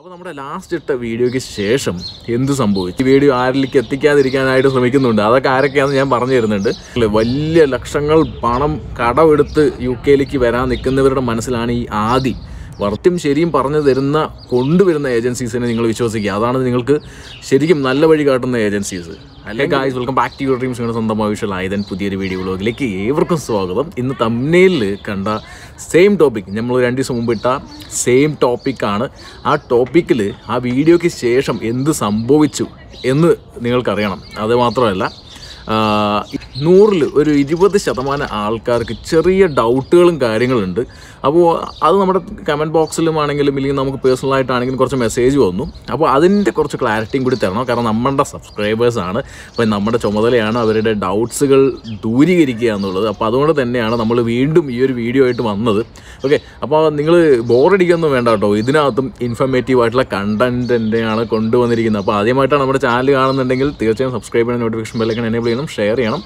അപ്പോൾ നമ്മുടെ ലാസ്റ്റ് ഇട്ട വീഡിയോയ്ക്ക് ശേഷം എന്ത് സംഭവിച്ചു ഈ വീഡിയോ ആരിലേക്ക് എത്തിക്കാതിരിക്കാനായിട്ട് ശ്രമിക്കുന്നുണ്ട് അതൊക്കെ ആരൊക്കെയാണെന്ന് ഞാൻ പറഞ്ഞു തരുന്നുണ്ട് ഇല്ലേ, വലിയ ലക്ഷങ്ങൾ പണം കടമെടുത്ത് യു കെയിലേക്ക് വരാൻ നിൽക്കുന്നവരുടെ മനസ്സിലാണ് ഈ ആദി വർത്തും ശരിയും പറഞ്ഞു തരുന്ന കൊണ്ടുവരുന്ന ഏജൻസീസിനെ നിങ്ങൾ വിശ്വസിക്കുക അതാണ് നിങ്ങൾക്ക് ശരിക്കും നല്ല വഴി കാട്ടുന്ന ഏജൻസീസ് അല്ലെ guys welcome back to your dreams നിങ്ങളുടെ സ്വന്തം ആവശ്യം ആയതൻ പുതിയൊരു വീഡിയോ വ്ളോഗിലേക്ക് ഏവർക്കും സ്വാഗതം ഇന്ന് തമ്മനയിൽ കണ്ട സെയിം ടോപ്പിക് നമ്മൾ രണ്ട് ദിവസം മുമ്പ് ഇട്ട സെയിം ടോപ്പിക്കാണ് ആ ടോപ്പിക്കിൽ ആ വീഡിയോയ്ക്ക് ശേഷം എന്ത് സംഭവിച്ചു എന്ന് നിങ്ങൾക്കറിയണം അത് മാത്രമല്ല നൂറിൽ ഒരു ഇരുപത് ശതമാനം ആൾക്കാർക്ക് ചെറിയ ഡൗട്ടുകളും കാര്യങ്ങളുണ്ട് അപ്പോൾ അത് നമ്മുടെ കമൻറ്റ് ബോക്സിലും ആണെങ്കിലും ഇല്ലെങ്കിൽ നമുക്ക് പേഴ്സണലായിട്ടാണെങ്കിലും കുറച്ച് മെസ്സേജ് വന്നു അപ്പോൾ അതിൻ്റെ കുറച്ച് ക്ലാരിറ്റിയും കൂടി തരണം കാരണം നമ്മുടെ സബ്സ്ക്രൈബേഴ്സാണ് അപ്പോൾ നമ്മുടെ ചുമതലയാണ് അവരുടെ ഡൗട്ട്സുകൾ ദൂരീകരിക്കുക എന്നുള്ളത് അപ്പോൾ അതുകൊണ്ട് തന്നെയാണ് നമ്മൾ വീണ്ടും ഈ ഒരു വീഡിയോ ആയിട്ട് വന്നത് ഓക്കെ അപ്പോൾ നിങ്ങൾ ബോറടിക്കൊന്നും വേണ്ട കേട്ടോ ഇതിനകത്തും ഇൻഫർമേറ്റീവ് ആയിട്ടുള്ള കണ്ടന്റ് തന്നെയാണ് കൊണ്ടുവന്നിരിക്കുന്നത് അപ്പോൾ ആദ്യമായിട്ടാണ് നമ്മുടെ ചാനൽ കാണുന്നുണ്ടെങ്കിൽ തീർച്ചയായും സബ്സ്ക്രൈബ് ചെയ്യണം നോട്ടിഫിക്കേഷൻ ബെല്ലൈക്കൺ എനേബിൾ ചെയ്യണം ഷെയർ ചെയ്യണം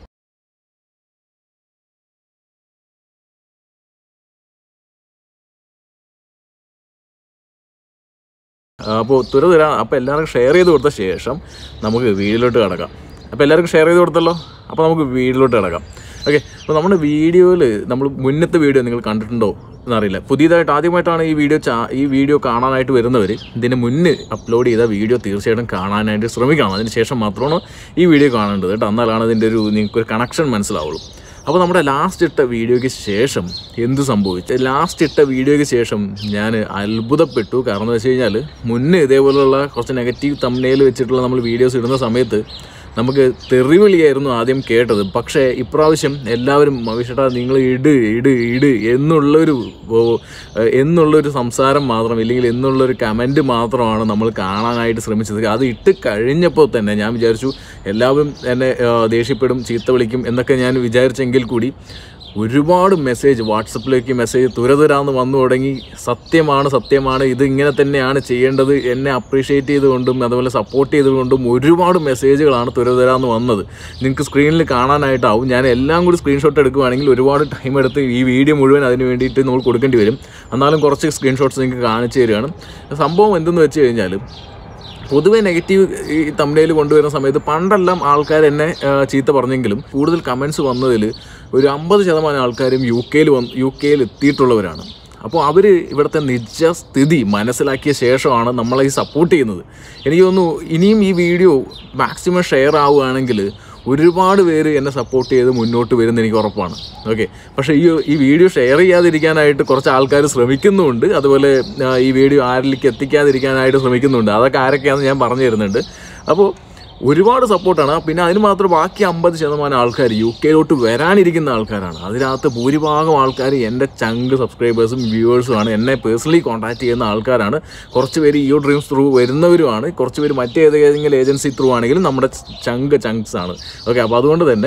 അപ്പോൾ തുര തുര അപ്പോൾ എല്ലാവർക്കും ഷെയർ ചെയ്ത് കൊടുത്ത ശേഷം നമുക്ക് വീഡിയോയിലോട്ട് കിടക്കാം അപ്പോൾ എല്ലാവർക്കും ഷെയർ ചെയ്ത് കൊടുത്തല്ലോ അപ്പോൾ നമുക്ക് വീഡിയോയിലോട്ട് കിടക്കാം ഓക്കെ അപ്പോൾ നമ്മുടെ വീഡിയോയിൽ നമ്മൾ മുന്നത്തെ വീഡിയോ നിങ്ങൾ കണ്ടിട്ടുണ്ടോ എന്നറിയില്ല പുതിയതായിട്ട് ആദ്യമായിട്ടാണ് ഈ വീഡിയോ ചാ ഈ വീഡിയോ കാണാനായിട്ട് വരുന്നവർ ഇതിന് മുന്നേ അപ്ലോഡ് ചെയ്ത വീഡിയോ തീർച്ചയായിട്ടും കാണാനായിട്ട് ശ്രമിക്കണം അതിന് ശേഷം മാത്രമാണ് ഈ വീഡിയോ കാണേണ്ടത് കേട്ടോ എന്നാലാണ് ഇതിൻ്റെ ഒരു നിങ്ങൾക്കൊരു കണക്ഷൻ മനസ്സിലാവുള്ളൂ അപ്പോൾ നമ്മുടെ ലാസ്റ്റ് ഇട്ട വീഡിയോയ്ക്ക് ശേഷം എന്ത് സംഭവിച്ചു ലാസ്റ്റ് ഇട്ട വീഡിയോയ്ക്ക് ശേഷം ഞാൻ അത്ഭുതപ്പെട്ടു കാരണം എന്ന് വെച്ച് കഴിഞ്ഞാൽ മുന്നേ ഇതേപോലുള്ള കുറച്ച് നെഗറ്റീവ് തമ്മനയിൽ വെച്ചിട്ടുള്ള നമ്മൾ വീഡിയോസ് ഇടുന്ന സമയത്ത് നമുക്ക് തെറിവിളിയായിരുന്നു ആദ്യം കേട്ടത് പക്ഷേ ഇപ്രാവശ്യം എല്ലാവരും മവിഷേട്ടാ നിങ്ങൾ ഇട് ഇട് ഇട് എന്നുള്ളൊരു ഓ, ഏഹ്, എന്നുള്ളൊരു സംസാരം മാത്രം ഇല്ലെങ്കിൽ എന്നുള്ളൊരു കമൻറ്റ് മാത്രമാണ് നമ്മൾ കാണാനായിട്ട് ശ്രമിച്ചത് അത് ഇട്ട് കഴിഞ്ഞപ്പോൾ തന്നെ ഞാൻ വിചാരിച്ചു എല്ലാവരും എന്നെ ഏഹ്, ദേഷ്യപ്പെടും ചീത്ത വിളിക്കും എന്നൊക്കെ ഞാൻ വിചാരിച്ചെങ്കിൽ കൂടി ഒരുപാട് മെസ്സേജ് വാട്സപ്പിലേക്ക് മെസ്സേജ് തുരതുരാന്ന് വന്നു തുടങ്ങി സത്യമാണ് സത്യമാണ് ഇത് ഇങ്ങനെ തന്നെയാണ് ചെയ്യേണ്ടത് എന്നെ അപ്രീഷിയേറ്റ് ചെയ്തുകൊണ്ടും അതുപോലെ സപ്പോർട്ട് ചെയ്തുകൊണ്ടും ഒരുപാട് മെസ്സേജുകളാണ് തുരതുരാന്ന് വന്നത് നിങ്ങൾക്ക് സ്ക്രീനിൽ കാണാനായിട്ടാവും ഞാൻ എല്ലാം കൂടി സ്ക്രീൻഷോട്ട് എടുക്കുകയാണെങ്കിൽ ഒരുപാട് ടൈം എടുത്ത് ഈ വീഡിയോ മുഴുവൻ അതിന് വേണ്ടിയിട്ട് നമ്മൾ കൊടുക്കേണ്ടി വരും എന്നാലും കുറച്ച് സ്ക്രീൻഷോട്ട്സ് നിങ്ങൾക്ക് കാണിച്ചു തരികയാണ് സംഭവം എന്തെന്ന് വെച്ച് കഴിഞ്ഞാൽ പൊതുവെ നെഗറ്റീവ് ഈ തമിഴയിൽ കൊണ്ടുവരുന്ന സമയത്ത് പണ്ടെല്ലാം ആൾക്കാർ എന്നെ ആ, ചീത്ത പറഞ്ഞെങ്കിലും കൂടുതൽ കമൻസ് വന്നതിൽ ഒരു അമ്പത് ശതമാനം ആൾക്കാരും യു കെയിൽ വന്ന് യു കെയിൽ എത്തിയിട്ടുള്ളവരാണ് അപ്പോൾ അവർ ഇവിടുത്തെ നിജസ്ഥിതി മനസ്സിലാക്കിയ ശേഷമാണ് നമ്മളെ ഈ സപ്പോർട്ട് ചെയ്യുന്നത് എനിക്ക് തോന്നുന്നു ഇനിയും ഈ വീഡിയോ മാക്സിമം ഷെയർ ആവുകയാണെങ്കിൽ ഒരുപാട് പേര് എന്നെ സപ്പോർട്ട് ചെയ്ത് മുന്നോട്ട് വരുമെന്ന് എനിക്ക് ഉറപ്പാണ് ഓക്കെ പക്ഷേ ഈ ഈ വീഡിയോ ഷെയർ ചെയ്യാതിരിക്കാനായിട്ട് കുറച്ച് ആൾക്കാർ ശ്രമിക്കുന്നുമുണ്ട് അതുപോലെ ആ, ഈ വീഡിയോ ആരിലേക്ക് എത്തിക്കാതിരിക്കാനായിട്ട് ശ്രമിക്കുന്നുണ്ട് അതൊക്കെ ആരൊക്കെയാണെന്ന് ഞാൻ പറഞ്ഞു തരുന്നുണ്ട് അപ്പോൾ ഒരുപാട് സപ്പോർട്ടാണ് പിന്നെ അതിന് മാത്രം ബാക്കി അമ്പത് ശതമാനം ആൾക്കാർ യു കെയിലോട്ട് വരാനിരിക്കുന്ന ആൾക്കാരാണ് അതിനകത്ത് ഭൂരിഭാഗം ആൾക്കാർ എൻ്റെ ചങ്ക് സബ്സ്ക്രൈബേഴ്സും വ്യൂവേഴ്സുമാണ് എന്നെ പേഴ്സണലി കോൺടാക്ട് ചെയ്യുന്ന ആൾക്കാരാണ് കുറച്ച് പേര് ഇയോ ഡ്രീംസ് ത്രൂ വരുന്നവരുമാണ് കുറച്ച് പേര് മറ്റേതെങ്കിലും ഏജൻസി ത്രൂ ആണെങ്കിലും നമ്മുടെ ചങ്ക് ചങ്ക്സ് ആണ് ഓക്കെ അപ്പോൾ അതുകൊണ്ട് തന്നെ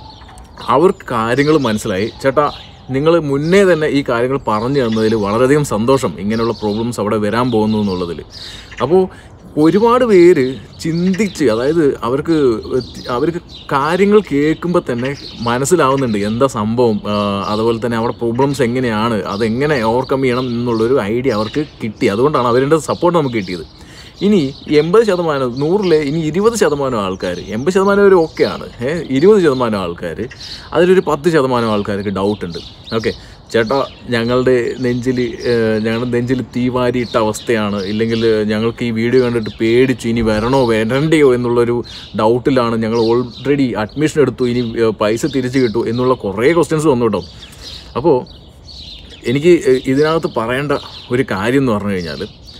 അവർക്ക് കാര്യങ്ങൾ മനസ്സിലായി ചേട്ടാ നിങ്ങൾ മുന്നേ തന്നെ ഈ കാര്യങ്ങൾ പറഞ്ഞു തന്നതിൽ വളരെയധികം സന്തോഷം ഇങ്ങനെയുള്ള പ്രോബ്ലംസ് അവിടെ വരാൻ പോകുന്നു എന്നുള്ളതിൽ അപ്പോൾ ഒരുപാട് പേര് ചിന്തിച്ച് അതായത് അവർക്ക് അവർക്ക് കാര്യങ്ങൾ കേൾക്കുമ്പോൾ തന്നെ മനസ്സിലാവുന്നുണ്ട് എന്താ സംഭവം ആ, അതുപോലെ തന്നെ അവിടെ പ്രോബ്ലംസ് എങ്ങനെയാണ് അതെങ്ങനെ ഓവർകം ചെയ്യണം എന്നുള്ളൊരു ഐഡിയ അവർക്ക് കിട്ടി അതുകൊണ്ടാണ് അവരുടെ സപ്പോർട്ട് നമുക്ക് കിട്ടിയത് ഇനി എൺപത് ശതമാനം നൂറിലെ ഇനി ഇരുപത് ശതമാനം ആൾക്കാർ എൺപത് ശതമാനം ഒരു ഓക്കെയാണ് ഏഹ് ഇരുപത് ശതമാനം ആൾക്കാർ അതിലൊരു പത്ത് ശതമാനം ആൾക്കാർക്ക് ഡൗട്ട് ഉണ്ട് ഓക്കെ ചേട്ടാ ഞങ്ങളുടെ നെഞ്ചിൽ ഞങ്ങളുടെ നെഞ്ചിൽ തീവാരിയിട്ട അവസ്ഥയാണ് ഇല്ലെങ്കിൽ ഞങ്ങൾക്ക് ഈ വീഡിയോ കണ്ടിട്ട് പേടിച്ചു ഇനി വരണോ വരണ്ടയോ എന്നുള്ളൊരു ഡൗട്ടിലാണ് ഞങ്ങൾ ഓൾറെഡി അഡ്മിഷൻ എടുത്തു ഇനി ഏഹ്, പൈസ തിരിച്ചു കിട്ടു എന്നുള്ള കുറേ ക്വസ്റ്റ്യൻസ് വന്നു കേട്ടോ അപ്പോൾ എനിക്ക് ഇതിനകത്ത് പറയേണ്ട ഒരു കാര്യം എന്ന് പറഞ്ഞു കഴിഞ്ഞാൽ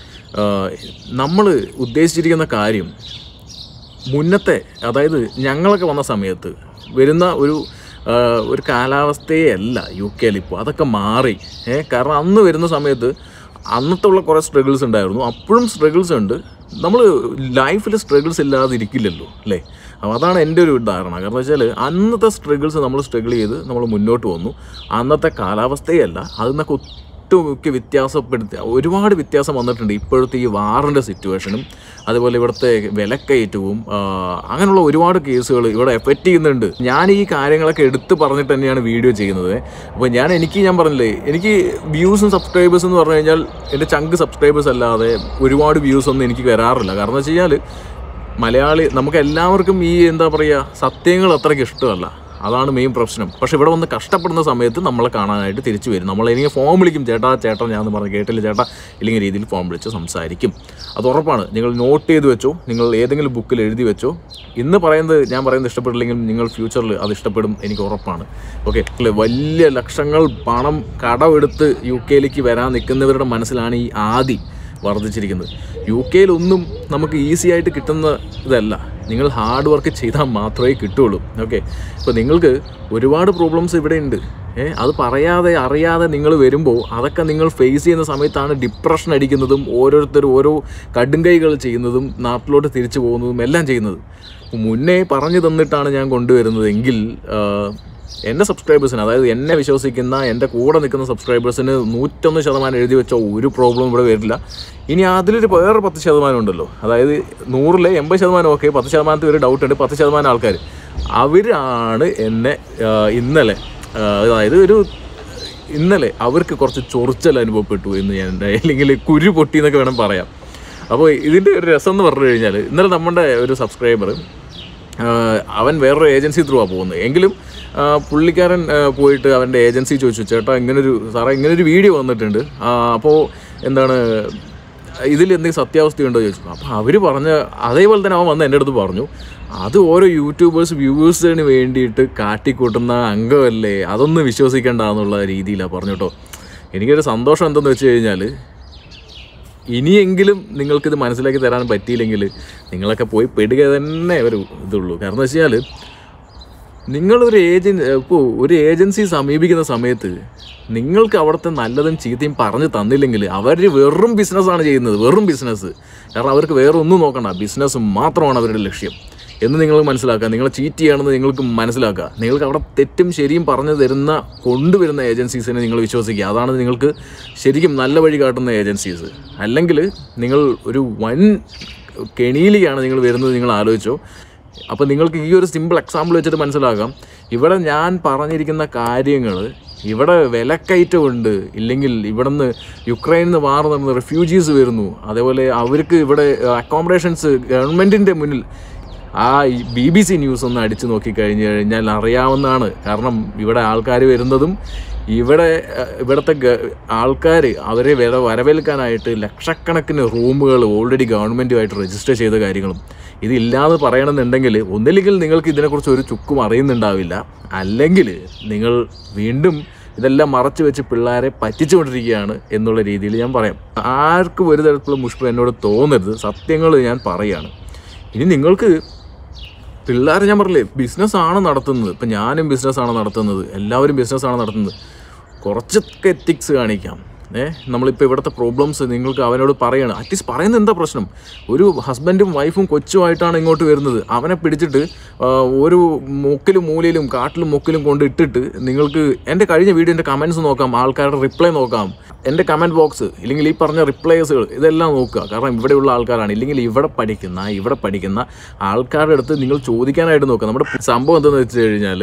നമ്മൾ ഉദ്ദേശിച്ചിരിക്കുന്ന കാര്യം മുന്നത്തെ അതായത് ഞങ്ങളൊക്കെ വന്ന സമയത്ത് വരുന്ന ഒരു ആ, ഒരു കാലാവസ്ഥയേ അല്ല യു കെയിൽ ഇപ്പോൾ അതൊക്കെ മാറി ഏ കാരണം അന്ന് വരുന്ന സമയത്ത് അന്നത്തെ ഉള്ള കുറേ സ്ട്രഗിൾസ് ഉണ്ടായിരുന്നു അപ്പോഴും സ്ട്രഗിൾസ് ഉണ്ട് നമ്മൾ ലൈഫിൽ സ്ട്രഗിൾസ് ഇല്ലാതെ ഇരിക്കില്ലല്ലോ അല്ലേ അപ്പോൾ അതാണ് എൻ്റെ ഒരു ധാരണ കാരണം വെച്ചാൽ അന്നത്തെ സ്ട്രഗിൾസ് നമ്മൾ സ്ട്രഗിൾ ചെയ്ത് നമ്മൾ മുന്നോട്ട് വന്നു അന്നത്തെ കാലാവസ്ഥയല്ല അതിൽ നിന്നൊക്കെ ഒട്ടും ഒട്ടുമിക്ക വ്യത്യാസപ്പെടുത്തി ഒരുപാട് വ്യത്യാസം വന്നിട്ടുണ്ട് ഇപ്പോഴത്തെ ഈ വാറിൻ്റെ സിറ്റുവേഷനും അതുപോലെ ഇവിടുത്തെ വിലക്കയറ്റവും ആ, അങ്ങനെയുള്ള ഒരുപാട് കേസുകൾ ഇവിടെ എഫക്റ്റ് ചെയ്യുന്നുണ്ട് ഞാൻ ഈ കാര്യങ്ങളൊക്കെ എടുത്ത് പറഞ്ഞിട്ട് തന്നെയാണ് വീഡിയോ ചെയ്യുന്നത് അപ്പോൾ ഞാൻ എനിക്ക് ഞാൻ പറഞ്ഞില്ലേ എനിക്ക് വ്യൂസും സബ്സ്ക്രൈബേഴ്സ് എന്ന് പറഞ്ഞു കഴിഞ്ഞാൽ എൻ്റെ ചങ്ക് സബ്സ്ക്രൈബേഴ്സ് അല്ലാതെ ഒരുപാട് വ്യൂസ് ഒന്നും എനിക്ക് വരാറില്ല കാരണം എന്ന് വെച്ച് കഴിഞ്ഞാൽ മലയാളി നമുക്ക് എല്ലാവർക്കും ഈ എന്താ പറയുക സത്യങ്ങൾ അത്രയ്ക്ക് ഇഷ്ടമല്ല അതാണ് മെയിൻ പ്രശ്നം പക്ഷെ ഇവിടെ വന്ന് കഷ്ടപ്പെടുന്ന സമയത്ത് നമ്മളെ കാണാനായിട്ട് തിരിച്ചു വരും നമ്മൾ എനിക്ക് ഫോം വിളിക്കും ചേട്ടാ ചേട്ടാ ഞാൻ പറഞ്ഞു കേട്ടില്ല ചേട്ടാ ഇല്ലെങ്കിൽ രീതിയിൽ ഫോം വിളിച്ച് സംസാരിക്കും അത് ഉറപ്പാണ് നിങ്ങൾ നോട്ട് ചെയ്ത് വെച്ചോ നിങ്ങൾ ഏതെങ്കിലും ബുക്കിൽ എഴുതി വെച്ചോ ഇന്ന് പറയുന്നത് ഞാൻ പറയുന്നത് ഇഷ്ടപ്പെട്ടില്ലെങ്കിൽ നിങ്ങൾ ഫ്യൂച്ചറിൽ അത് ഇഷ്ടപ്പെടും എനിക്ക് ഉറപ്പാണ് ഓക്കെ വലിയ ലക്ഷങ്ങൾ പണം കടമെടുത്ത് യു കെയിലേക്ക് വരാൻ നിൽക്കുന്നവരുടെ മനസ്സിലാണ് ഈ ആദി വർദ്ധിച്ചിരിക്കുന്നത് യു കെയിൽ ഒന്നും നമുക്ക് ഈസി ആയിട്ട് കിട്ടുന്ന ഇതല്ല നിങ്ങൾ ഹാർഡ് വർക്ക് ചെയ്താൽ മാത്രമേ കിട്ടുള്ളൂ ഓക്കെ ഇപ്പോൾ നിങ്ങൾക്ക് ഒരുപാട് പ്രോബ്ലംസ് ഇവിടെ ഉണ്ട് ഏ അത് പറയാതെ അറിയാതെ നിങ്ങൾ വരുമ്പോൾ അതൊക്കെ നിങ്ങൾ ഫേസ് ചെയ്യുന്ന സമയത്താണ് ഡിപ്രഷൻ അടിക്കുന്നതും ഓരോരുത്തരും ഓരോ കടുംകൈകൾ ചെയ്യുന്നതും നാട്ടിലോട്ട് തിരിച്ചു പോകുന്നതും എല്ലാം ചെയ്യുന്നത് അപ്പോൾ മുന്നേ പറഞ്ഞു തന്നിട്ടാണ് ഞാൻ കൊണ്ടുവരുന്നതെങ്കിൽ ആ, എൻ്റെ സബ്സ്ക്രൈബേഴ്സിന് അതായത് എന്നെ വിശ്വസിക്കുന്ന എൻ്റെ കൂടെ നിൽക്കുന്ന സബ്സ്ക്രൈബേഴ്സിന് നൂറ്റൊന്ന് ശതമാനം എഴുതി വെച്ച ഒരു പ്രോബ്ലം ഇവിടെ വരില്ല ഇനി അതിലൊരു വേറെ പത്ത് ശതമാനം ഉണ്ടല്ലോ അതായത് നൂറിലെ എൺപത് ശതമാനം ഓക്കെ പത്ത് ശതമാനത്തിൽ ഒരു ഡൗട്ട് ഉണ്ട് പത്ത് ശതമാനം ആൾക്കാർ അവരാണ് എന്നെ ആ, ഇന്നലെ ആ, അതായത് ഒരു ഇന്നലെ അവർക്ക് കുറച്ച് ചൊറിച്ചൽ അനുഭവപ്പെട്ടു എന്ന് ഞാൻ അല്ലെങ്കിൽ കുരു പൊട്ടി എന്നൊക്കെ വേണം പറയാം അപ്പോൾ ഇതിൻ്റെ ഒരു രസം എന്ന് പറഞ്ഞു കഴിഞ്ഞാൽ ഇന്നലെ നമ്മുടെ ഒരു സബ്സ്ക്രൈബർ ആഹ് അവൻ വേറൊരു ഏജൻസി ത്രൂ ആ പോകുന്നത് എങ്കിലും ആഹ് പുള്ളിക്കാരൻ ആഹ് പോയിട്ട് അവൻ്റെ ഏജൻസി ചോദിച്ചു ചേട്ടാ ഇങ്ങനൊരു സാറേ ഇങ്ങനൊരു വീഡിയോ വന്നിട്ടുണ്ട് അപ്പോൾ എന്താണ് ഇതിൽ എന്തെങ്കിലും സത്യാവസ്ഥയുണ്ടോ ചോദിച്ചു അപ്പോൾ അവർ പറഞ്ഞ അതേപോലെ തന്നെ അവൻ വന്ന് എൻ്റെ അടുത്ത് പറഞ്ഞു അത് ഓരോ യൂട്യൂബേഴ്സ് വ്യൂവേഴ്സിന് വേണ്ടിയിട്ട് കാട്ടിക്കൂട്ടുന്ന അംഗമല്ലേ അതൊന്നും വിശ്വസിക്കേണ്ട എന്നുള്ള രീതിയിലാണ് പറഞ്ഞു കേട്ടോ എനിക്കൊരു സന്തോഷം എന്തെന്ന് വെച്ച് കഴിഞ്ഞാൽ ഇനിയെങ്കിലും നിങ്ങൾക്കിത് മനസ്സിലാക്കി തരാൻ പറ്റിയില്ലെങ്കിൽ നിങ്ങളൊക്കെ പോയി പെടുക തന്നെ ഒരു ഇതുള്ളൂ കാരണം എന്ന് വെച്ചാൽ നിങ്ങളൊരു ഏജൻ ഇപ്പോൾ ഒരു ഏജൻസി സമീപിക്കുന്ന സമയത്ത് നിങ്ങൾക്ക് അവിടുത്തെ നല്ലതും ചീത്തയും പറഞ്ഞു തന്നില്ലെങ്കിൽ അവർ വെറും ബിസിനസ്സാണ് ചെയ്യുന്നത് വെറും ബിസിനസ് കാരണം അവർക്ക് വേറെ ഒന്നും നോക്കണ്ട ബിസിനസ് മാത്രമാണ് അവരുടെ ലക്ഷ്യം എന്ന് നിങ്ങൾ മനസ്സിലാക്കുക നിങ്ങളെ ചീറ്റ് ചെയ്യണമെന്ന് നിങ്ങൾക്ക് മനസ്സിലാക്കുക നിങ്ങൾക്ക് അവിടെ തെറ്റും ശരിയും പറഞ്ഞു തരുന്ന കൊണ്ടുവരുന്ന ഏജൻസീസിനെ നിങ്ങൾ വിശ്വസിക്കുക അതാണ് നിങ്ങൾക്ക് ശരിക്കും നല്ല വഴി കാട്ടുന്ന ഏജൻസീസ് അല്ലെങ്കിൽ നിങ്ങൾ ഒരു വൻ കെണിയിലേക്കാണ് നിങ്ങൾ വരുന്നത് നിങ്ങൾ ആലോചിച്ചോ അപ്പോൾ നിങ്ങൾക്ക് ഈ ഒരു സിമ്പിൾ എക്സാമ്പിൾ വെച്ചിട്ട് മനസ്സിലാക്കാം ഇവിടെ ഞാൻ പറഞ്ഞിരിക്കുന്ന കാര്യങ്ങൾ ഇവിടെ വിലക്കയറ്റമുണ്ട് ഇല്ലെങ്കിൽ ഇവിടുന്ന് യുക്രൈനിൽ നിന്ന് മാറി നടന്ന് റെഫ്യൂജീസ് വരുന്നു അതേപോലെ അവർക്ക് ഇവിടെ അക്കോമഡേഷൻസ് ഗവൺമെൻറ്റിൻ്റെ മുന്നിൽ ആ ബി ബി സി ന്യൂസ് ഒന്ന് അടിച്ചു നോക്കിക്കഴിഞ്ഞ് കഴിഞ്ഞാൽ അറിയാവുന്നതാണ് കാരണം ഇവിടെ ആൾക്കാർ വരുന്നതും ഇവിടെ അഹ്, ഇവിടുത്തെ ആൾക്കാർ അവരെ വര വരവേൽക്കാനായിട്ട് ലക്ഷക്കണക്കിന് റൂമുകൾ ഓൾറെഡി ഗവൺമെൻറ്റുമായിട്ട് രജിസ്റ്റർ ചെയ്ത കാര്യങ്ങളും ഇതില്ലാന്ന് പറയണമെന്നുണ്ടെങ്കിൽ ഒന്നില്ലെങ്കിൽ നിങ്ങൾക്ക് ഇതിനെക്കുറിച്ച് ഒരു ചുക്കും അറിയുന്നുണ്ടാവില്ല അല്ലെങ്കിൽ നിങ്ങൾ വീണ്ടും ഇതെല്ലാം മറച്ചു വെച്ച് പിള്ളേരെ പറ്റിച്ചുകൊണ്ടിരിക്കുകയാണ് എന്നുള്ള രീതിയിൽ ഞാൻ പറയാം ആർക്കും ഒരു തരത്തിലുള്ള മുഷ്പം എന്നോട് തോന്നരുത് സത്യങ്ങൾ ഞാൻ പറയുകയാണ് ഇനി നിങ്ങൾക്ക് പിള്ളേർ ഞാൻ പറഞ്ഞില്ലേ ബിസിനസ്സാണ് നടത്തുന്നത് ഇപ്പം ഞാനും ബിസിനസ്സാണ് നടത്തുന്നത് എല്ലാവരും ബിസിനസ്സാണ് നടത്തുന്നത് കുറച്ചൊക്കെ എത്തിക്സ് കാണിക്കാം ഏ നമ്മളിപ്പോൾ ഇവിടുത്തെ പ്രോബ്ലംസ് നിങ്ങൾക്ക് അവനോട് പറയണം അറ്റ്ലീസ്റ്റ് പറയുന്നത് എന്താ പ്രശ്നം ഒരു ഹസ്ബൻഡും വൈഫും കൊച്ചുമായിട്ടാണ് ഇങ്ങോട്ട് വരുന്നത് അവനെ പിടിച്ചിട്ട് ആ, ഒരു മുക്കിലും മൂലയിലും കാട്ടിലും മുക്കിലും കൊണ്ട് ഇട്ടിട്ട് നിങ്ങൾക്ക് എൻ്റെ കഴിഞ്ഞ വീഡിയോൻ്റെ കമൻസ് നോക്കാം ആൾക്കാരുടെ റിപ്ലൈ നോക്കാം എൻ്റെ കമൻറ്റ് ബോക്സ് ഇല്ലെങ്കിൽ ഈ പറഞ്ഞ റിപ്ലൈസുകൾ ഇതെല്ലാം നോക്കുക കാരണം ഇവിടെയുള്ള ആൾക്കാരാണ് ഇല്ലെങ്കിൽ ഇവിടെ പഠിക്കുന്ന ഇവിടെ പഠിക്കുന്ന ആൾക്കാരുടെ അടുത്ത് നിങ്ങൾ ചോദിക്കാനായിട്ട് നോക്കുക നമ്മുടെ സംഭവം എന്താണെന്ന് വെച്ച് കഴിഞ്ഞാൽ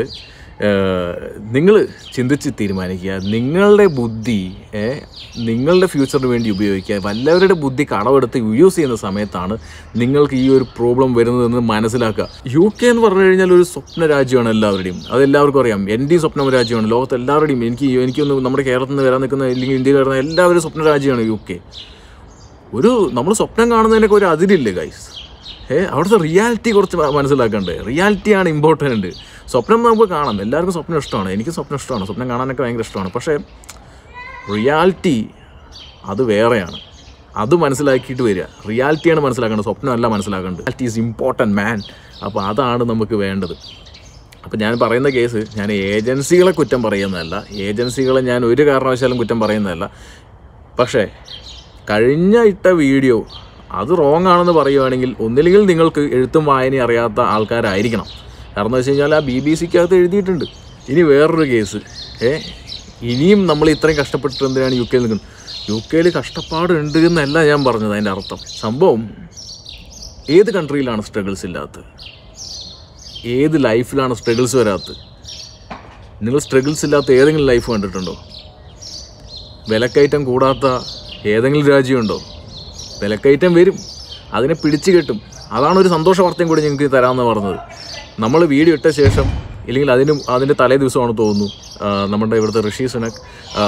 നിങ്ങൾ ചിന്തിച്ച് തീരുമാനിക്കുക നിങ്ങളുടെ ബുദ്ധി ഏ, നിങ്ങളുടെ ഫ്യൂച്ചറിന് വേണ്ടി ഉപയോഗിക്കുക വല്ലവരുടെ ബുദ്ധി കടമെടുത്ത് യൂസ് ചെയ്യുന്ന സമയത്താണ് നിങ്ങൾക്ക് ഈ ഒരു പ്രോബ്ലം വരുന്നതെന്ന് മനസ്സിലാക്കുക യു കെ എന്ന് പറഞ്ഞു കഴിഞ്ഞാൽ ഒരു സ്വപ്ന രാജ്യമാണ് എല്ലാവരുടെയും അതെല്ലാവർക്കും അറിയാം എൻ്റെയും സ്വപ്ന രാജ്യമാണ് ലോകത്ത് എല്ലാവരുടെയും എനിക്ക് എനിക്കൊന്ന് നമ്മുടെ കേരളത്തിൽ നിന്ന് വരാൻ നിൽക്കുന്ന അല്ലെങ്കിൽ ഇന്ത്യയിൽ വരുന്ന എല്ലാവരും സ്വപ്ന രാജ്യമാണ് യു കെ ഒരു നമ്മൾ സ്വപ്നം കാണുന്നതിനൊക്കെ ഒരു അതിരില്ലേ ഗൈസ് ഏ അവിടുത്തെ റിയാലിറ്റി കുറച്ച് മ- മനസ്സിലാക്കണ്ടേ റിയാലിറ്റിയാണ് ഇമ്പോർട്ടൻ്റ് സ്വപ്നം നമുക്ക് കാണാം എല്ലാവർക്കും സ്വപ്നം ഇഷ്ടമാണ് എനിക്ക് സ്വപ്നം ഇഷ്ടമാണ് സ്വപ്നം കാണാനൊക്കെ ഭയങ്കര ഇഷ്ടമാണ് പക്ഷേ റിയാലിറ്റി അത് വേറെയാണ് അത് മനസ്സിലാക്കിയിട്ട് വരിക റിയാലിറ്റിയാണ് മനസ്സിലാക്കേണ്ടത് സ്വപ്നമല്ല മനസ്സിലാക്കേണ്ടത് റിയാലിറ്റി ഈസ് ഇമ്പോർട്ടൻറ്റ് മാൻ അപ്പോൾ അതാണ് നമുക്ക് വേണ്ടത് അപ്പോൾ ഞാൻ പറയുന്ന കേസ് ഞാൻ ഏജൻസികളെ കുറ്റം പറയുന്നതല്ല ഏജൻസികളെ ഞാൻ ഒരു കാരണവശാലും കുറ്റം പറയുന്നതല്ല പക്ഷേ കഴിഞ്ഞ ഇട്ട വീഡിയോ അത് റോങ് ആണെന്ന് പറയുവാണെങ്കിൽ ഒന്നില്ലെങ്കിൽ നിങ്ങൾക്ക് എഴുത്തും വായനയും അറിയാത്ത ആൾക്കാരായിരിക്കണം കാരണം എന്ന് വെച്ച് കഴിഞ്ഞാൽ ആ ബി ബി സിക്കകത്ത് എഴുതിയിട്ടുണ്ട് ഇനി വേറൊരു കേസ് ഏ ഇനിയും നമ്മൾ ഇത്രയും കഷ്ടപ്പെട്ടിട്ട് എന്തിനാണ് യു കെയിൽ നിൽക്കുന്നത് യു കെയിൽ കഷ്ടപ്പാടുണ്ട് എന്നല്ല ഞാൻ പറഞ്ഞത് അതിൻ്റെ അർത്ഥം സംഭവം ഏത് കൺട്രിയിലാണ് സ്ട്രഗിൾസ് ഇല്ലാത്തത് ഏത് ലൈഫിലാണ് സ്ട്രഗിൾസ് വരാത്തത് നിങ്ങൾ സ്ട്രഗിൾസ് ഇല്ലാത്ത ഏതെങ്കിലും ലൈഫ് കണ്ടിട്ടുണ്ടോ വിലക്കയറ്റം കൂടാത്ത ഏതെങ്കിലും രാജ്യമുണ്ടോ വിലക്കയറ്റം വരും അതിനെ പിടിച്ചു കെട്ടും അതാണ് ഒരു സന്തോഷ വാർത്തയും കൂടി ഞങ്ങൾക്ക് തരാമെന്ന് പറഞ്ഞത് നമ്മൾ വീഡിയോ ഇട്ട ശേഷം ഇല്ലെങ്കിൽ അതിനും അതിൻ്റെ തലേ ദിവസമാണ് തോന്നുന്നു ആ, നമ്മുടെ ഇവിടുത്തെ ഋഷി സുനക് ആ,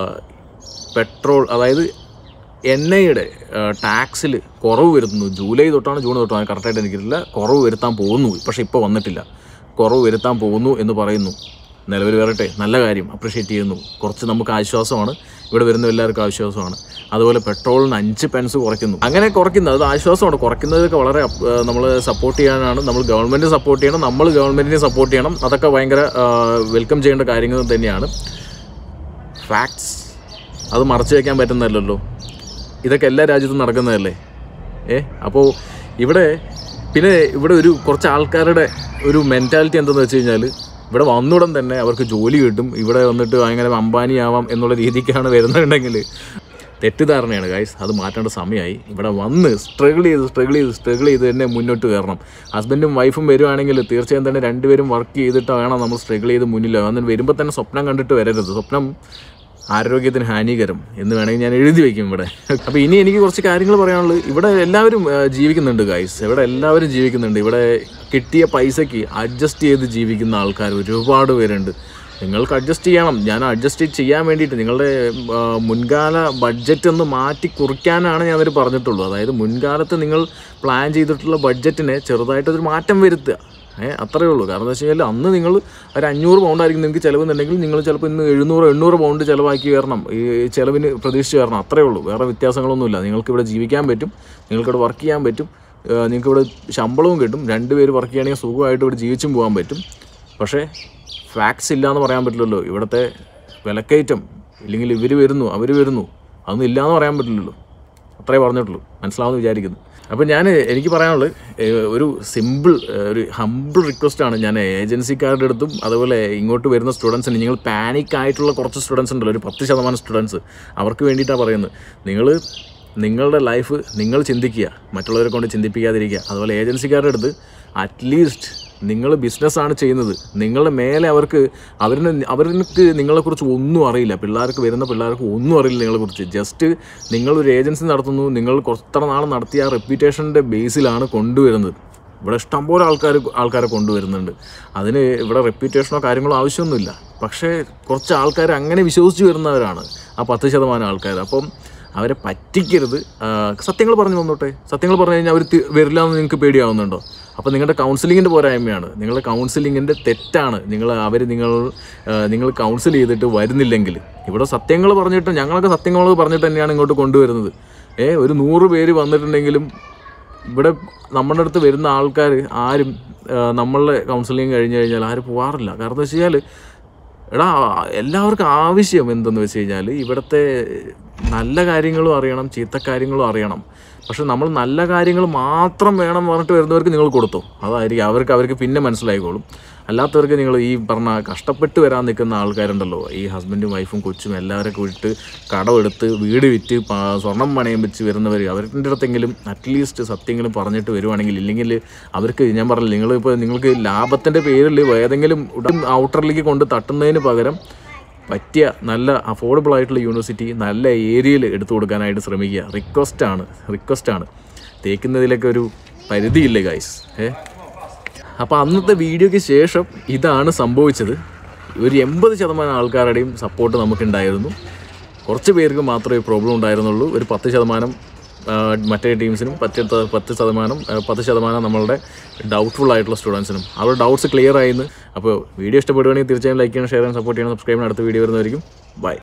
പെട്രോൾ അതായത് എണ്ണയുടെ ടാക്സിൽ കുറവ് വരുത്തുന്നു ജൂലൈ തൊട്ടാണ് ജൂൺ തൊട്ടാണ് കറക്റ്റായിട്ട് എനിക്കറിയില്ല കുറവ് വരുത്താൻ പോകുന്നു പക്ഷേ ഇപ്പോൾ വന്നിട്ടില്ല കുറവ് വരുത്താൻ പോകുന്നു എന്ന് പറയുന്നു നിലവിൽ വരട്ടെ നല്ല കാര്യം അപ്രിഷ്യേറ്റ് ചെയ്യുന്നു കുറച്ച് നമുക്ക് ആശ്വാസമാണ് ഇവിടെ വരുന്ന എല്ലാവർക്കും ആശ്വാസമാണ് അതുപോലെ പെട്രോളിന് അഞ്ച് പെൻസ് കുറയ്ക്കുന്നു അങ്ങനെ കുറയ്ക്കുന്നത് അത് ആശ്വാസമാണ് കുറയ്ക്കുന്നതൊക്കെ വളരെ നമ്മൾ സപ്പോർട്ട് ചെയ്യാനാണ് നമ്മൾ ഗവൺമെൻറ് സപ്പോർട്ട് ചെയ്യണം നമ്മൾ ഗവൺമെൻറ്റിനെ സപ്പോർട്ട് ചെയ്യണം അതൊക്കെ ഭയങ്കര വെൽക്കം ചെയ്യേണ്ട കാര്യങ്ങൾ തന്നെയാണ് ഫാക്ട്സ് അത് മറച്ചു വയ്ക്കാൻ പറ്റുന്നതല്ലല്ലോ ഇതൊക്കെ എല്ലാ രാജ്യത്തും നടക്കുന്നതല്ലേ ഏ അപ്പോൾ ഇവിടെ പിന്നെ ഇവിടെ ഒരു കുറച്ച് ആൾക്കാരുടെ ഒരു മെൻറ്റാലിറ്റി എന്തെന്ന് വെച്ച് കഴിഞ്ഞാൽ ഇവിടെ വന്നുടൻ തന്നെ അവർക്ക് ജോലി കിട്ടും ഇവിടെ വന്നിട്ട് ഭയങ്കര അംബാനിയാവാം എന്നുള്ള രീതിക്കാണ് വരുന്നുണ്ടെങ്കിൽ തെറ്റിദ്ധാരണയാണ് ഗൈസ് അത് മാറ്റേണ്ട സമയമായി ഇവിടെ വന്ന് സ്ട്രഗിൾ ചെയ്ത് സ്ട്രഗിൾ ചെയ്ത് സ്ട്രഗിൾ ചെയ്ത് തന്നെ മുന്നോട്ട് കയറണം ഹസ്ബൻഡും വൈഫും വരുവാണെങ്കിൽ തീർച്ചയായും തന്നെ രണ്ടുപേരും വർക്ക് ചെയ്തിട്ട് വേണം നമ്മൾ സ്ട്രഗിൾ ചെയ്ത് മുന്നിലാവും എന്നിട്ട് വരുമ്പോൾ തന്നെ സ്വപ്നം കണ്ടിട്ട് വരരുത് സ്വപ്നം ആരോഗ്യത്തിന് ഹാനികരം എന്ന് വേണമെങ്കിൽ ഞാൻ എഴുതി വയ്ക്കും ഇവിടെ അപ്പോൾ ഇനി എനിക്ക് കുറച്ച് കാര്യങ്ങൾ പറയാനുള്ളത് ഇവിടെ എല്ലാവരും ആ, ജീവിക്കുന്നുണ്ട് ഗൈസ് ഇവിടെ എല്ലാവരും ജീവിക്കുന്നുണ്ട് ഇവിടെ കിട്ടിയ പൈസയ്ക്ക് അഡ്ജസ്റ്റ് ചെയ്ത് ജീവിക്കുന്ന ആൾക്കാർ ഒരുപാട് പേരുണ്ട് നിങ്ങൾക്ക് അഡ്ജസ്റ്റ് ചെയ്യണം ഞാൻ അഡ്ജസ്റ്റ് ചെയ്യാൻ വേണ്ടിയിട്ട് നിങ്ങളുടെ ആ, മുൻകാല ബഡ്ജറ്റ് ഒന്ന് മാറ്റി കുറിക്കാനാണ് ഞാൻ അവർ പറഞ്ഞിട്ടുള്ളൂ അതായത് മുൻകാലത്ത് നിങ്ങൾ പ്ലാൻ ചെയ്തിട്ടുള്ള ബഡ്ജറ്റിനെ ചെറുതായിട്ടൊരു മാറ്റം വരുത്തുക ഏ അത്രയേ ഉള്ളൂ കാരണം എന്താ വെച്ച് കഴിഞ്ഞാൽ അന്ന് നിങ്ങൾ ഒരു അഞ്ഞൂറ് പൗണ്ട് ആയിരിക്കും നിങ്ങൾക്ക് ചിലവെന്നുണ്ടെങ്കിൽ നിങ്ങൾ ചിലപ്പോൾ ഇന്ന് എഴുന്നൂറ് എണ്ണൂറ് പൗണ്ട് ചിലവാക്കി വരണം ഈ ചിലവിന് പ്രതീക്ഷിച്ച് വരണം അത്രയേ ഉള്ളൂ വേറെ വ്യത്യാസങ്ങളൊന്നുമില്ല നിങ്ങൾക്ക് ഇവിടെ ജീവിക്കാൻ പറ്റും നിങ്ങൾക്കിവിടെ വർക്ക് ചെയ്യാൻ പറ്റും നിങ്ങൾക്ക് ഇവിടെ ശമ്പളവും കിട്ടും രണ്ടുപേര് വർക്ക് ചെയ്യുകയാണെങ്കിൽ സുഖമായിട്ട് ഇവിടെ ജീവിച്ചും പോകാൻ പറ്റും പക്ഷേ ഫാക്ട്സ് ഇല്ല എന്ന് പറയാൻ പറ്റില്ലല്ലോ ഇവിടുത്തെ വിലക്കയറ്റം ഇല്ലെങ്കിൽ ഇവർ വരുന്നു അവർ വരുന്നു അതൊന്നും ഇല്ല എന്ന് പറയാൻ പറ്റില്ലല്ലോ അത്രേ പറഞ്ഞിട്ടുള്ളൂ മനസ്സിലാവുമെന്ന് വിചാരിക്കുന്നു അപ്പോൾ ഞാൻ എനിക്ക് പറയാനുള്ളത് ഏഹ്, ഒരു സിമ്പിൾ ഒരു ഹമ്പിൾ റിക്വസ്റ്റാണ് ഞാൻ ഏജൻസിക്കാരുടെ അടുത്തും അതുപോലെ ഇങ്ങോട്ട് വരുന്ന സ്റ്റുഡൻസിന് നിങ്ങൾ പാനിക് ആയിട്ടുള്ള കുറച്ച് സ്റ്റുഡൻസ് ഉണ്ടല്ലോ ഒരു പത്ത് ശതമാനം സ്റ്റുഡൻസ് അവർക്ക് വേണ്ടിയിട്ടാണ് പറയുന്നത് നിങ്ങൾ നിങ്ങളുടെ ലൈഫ് നിങ്ങൾ ചിന്തിക്കുക മറ്റുള്ളവരെ കൊണ്ട് ചിന്തിപ്പിക്കാതിരിക്കുക അതുപോലെ ഏജൻസിക്കാരുടെ അടുത്ത് അറ്റ്ലീസ്റ്റ് നിങ്ങൾ ബിസിനസ്സാണ് ചെയ്യുന്നത് നിങ്ങളുടെ മേലെ അവർക്ക് അവരിന് അവർക്ക് നിങ്ങളെക്കുറിച്ച് ഒന്നും അറിയില്ല പിള്ളേർക്ക് വരുന്ന പിള്ളേർക്ക് ഒന്നും അറിയില്ല നിങ്ങളെക്കുറിച്ച് ജസ്റ്റ് നിങ്ങളൊരു ഏജൻസി നടത്തുന്നു നിങ്ങൾ കുറച്ചത്ര നാൾ നടത്തിയ ആ റെപ്യൂട്ടേഷൻ്റെ ബേസിലാണ് കൊണ്ടുവരുന്നത് ഇവിടെ ഇഷ്ടംപോലെ ആൾക്കാർ ആൾക്കാരെ കൊണ്ടുവരുന്നുണ്ട് അതിന് ഇവിടെ റെപ്യൂട്ടേഷനോ കാര്യങ്ങളോ ആവശ്യമൊന്നുമില്ല പക്ഷേ കുറച്ച് ആൾക്കാർ അങ്ങനെ വിശ്വസിച്ച് വരുന്നവരാണ് ആ പത്ത് ശതമാനം ആൾക്കാർ അപ്പം അവരെ പറ്റിക്കരുത് ആ, സത്യങ്ങൾ പറഞ്ഞു വന്നോട്ടെ സത്യങ്ങൾ പറഞ്ഞു കഴിഞ്ഞാൽ അവർ വരില്ല എന്ന് നിങ്ങൾക്ക് പേടിയാവുന്നുണ്ടോ അപ്പോൾ നിങ്ങളുടെ കൗൺസിലിങ്ങിൻ്റെ പോരായ്മയാണ് നിങ്ങളുടെ കൗൺസിലിങ്ങിൻ്റെ തെറ്റാണ് നിങ്ങൾ അവർ നിങ്ങൾ ആ, നിങ്ങൾ കൗൺസിൽ ചെയ്തിട്ട് വരുന്നില്ലെങ്കിൽ ഇവിടെ സത്യങ്ങൾ പറഞ്ഞിട്ട് ഞങ്ങളൊക്കെ സത്യങ്ങൾ പറഞ്ഞിട്ട് തന്നെയാണ് ഇങ്ങോട്ട് കൊണ്ടുവരുന്നത് ഏ ഒരു നൂറ് പേര് വന്നിട്ടുണ്ടെങ്കിലും ഇവിടെ നമ്മുടെ അടുത്ത് വരുന്ന ആൾക്കാർ ആരും ആ, നമ്മളുടെ കൗൺസിലിംഗ് കഴിഞ്ഞ് കഴിഞ്ഞാൽ ആരും പോകാറില്ല കാരണം എന്താ വെച്ച് കഴിഞ്ഞാൽ എടാ എല്ലാവർക്കും ആവശ്യം എന്തെന്ന് വെച്ച് കഴിഞ്ഞാൽ ഇവിടുത്തെ നല്ല കാര്യങ്ങളും അറിയണം ചീത്ത കാര്യങ്ങളും അറിയണം പക്ഷെ നമ്മൾ നല്ല കാര്യങ്ങൾ മാത്രം വേണം പറഞ്ഞിട്ട് വരുന്നവർക്ക് നിങ്ങൾ കൊടുത്തു അതായിരിക്കും അവർക്ക് അവർക്ക് പിന്നെ മനസ്സിലായിക്കോളും അല്ലാത്തവർക്ക് നിങ്ങൾ ഈ പറഞ്ഞ കഷ്ടപ്പെട്ട് വരാൻ നിൽക്കുന്ന ആൾക്കാരുണ്ടല്ലോ ഈ ഹസ്ബൻഡും വൈഫും കൊച്ചും എല്ലാവരൊക്കെ വിട്ട് കടമെടുത്ത് വീട് വിറ്റ് പ- സ്വർണം പണയം വെച്ച് വരുന്നവർ അവരുടെ അടുത്തെങ്കിലും അറ്റ്ലീസ്റ്റ് സത്യങ്ങളും പറഞ്ഞിട്ട് വരുവാണെങ്കിൽ ഇല്ലെങ്കിൽ അവർക്ക് ഞാൻ പറഞ്ഞില്ല നിങ്ങളിപ്പോൾ നിങ്ങൾക്ക് ലാഭത്തിൻ്റെ പേരിൽ ഏതെങ്കിലും ഔട്ടറിലേക്ക് കൊണ്ട് തട്ടുന്നതിന് പകരം പറ്റിയ നല്ല അഫോർഡബിൾ ആയിട്ടുള്ള യൂണിവേഴ്സിറ്റി നല്ല ഏരിയയിൽ എടുത്തു കൊടുക്കാനായിട്ട് ശ്രമിക്കുക റിക്വസ്റ്റാണ് റിക്വസ്റ്റാണ് തേക്കുന്നതിലൊക്കെ ഒരു പരിധിയില്ലേ ഗൈസ് ഏ അപ്പോൾ അന്നത്തെ വീഡിയോയ്ക്ക് ശേഷം ഇതാണ് സംഭവിച്ചത് ഒരു എൺപത് ശതമാനം ആൾക്കാരുടെയും സപ്പോർട്ട് നമുക്കുണ്ടായിരുന്നു കുറച്ച് പേർക്ക് മാത്രമേ പ്രോബ്ലം ഉണ്ടായിരുന്നുള്ളൂ ഒരു പത്ത് ശതമാനം ആ, മറ്റേ ടീംസിനും പത്ത് ത- പത്ത് ശതമാനം ആ, പത്ത് ശതമാനം നമ്മളുടെ ഡൗട്ട്ഫുൾ ആയിട്ടുള്ള സ്റ്റുഡൻസിനും അവരുടെ ഡൗട്ട്സ് ക്ലിയർ ആയിന്ന് അപ്പോൾ വീഡിയോ ഇഷ്ടപ്പെടുകയാണെങ്കിൽ തീർച്ചയായും ലൈക്ക് ചെയ്യണം ഷെയർ ചെയ്യാൻ സപ്പോർട്ട് ചെയ്യണം സബ്സ്ക്രൈബ് ചെയ്യണം അടുത്ത വീഡിയോ വരുന്നതായിരിക്കും ബൈ